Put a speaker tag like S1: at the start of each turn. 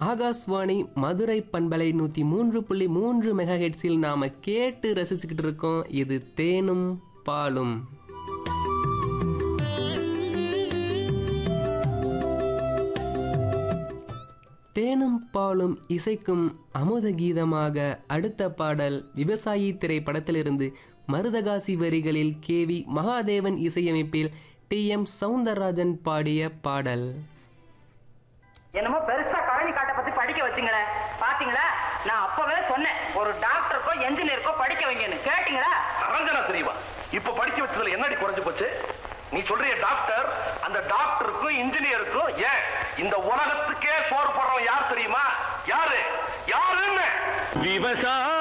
S1: ஆகாஷ்வாணி மதுரை பண்பலை நூற்றி மூன்று புள்ளி மூன்று மெகா ஹெட்ஸில் நாம் கேட்டு ரசிச்சுக்கிட்டு இருக்கோம் இது தேனும் பாலும் தேனும் பாலும் இசைக்கும் அமுத கீதமாக அடுத்த பாடல் விவசாயி திரைப்படத்திலிருந்து மருதகாசி வரிகளில் கேவி மகாதேவன் இசையமைப்பில் டி எம் சவுந்தரராஜன் பாடிய பாடல்
S2: என்னமோ பெருசா கழனி காட்டை பத்தி படிக்க வச்சுங்களேன் பாத்தீங்களா நான் அப்பவே சொன்னேன் ஒரு டாக்டருக்கோ என்ஜினியருக்கோ படிக்க வைங்கன்னு கேட்டீங்களா
S3: அரஞ்சனா தெரியவா இப்ப படிக்க வச்சதுல என்னடி குறைஞ்சு போச்சு நீ சொல்றிய டாக்டர் அந்த டாக்டருக்கும் இன்ஜினியருக்கும் ஏன் இந்த உலகத்துக்கே சோறு போடுறவன் யார் தெரியுமா யாரு யாருன்னு
S4: விவசாய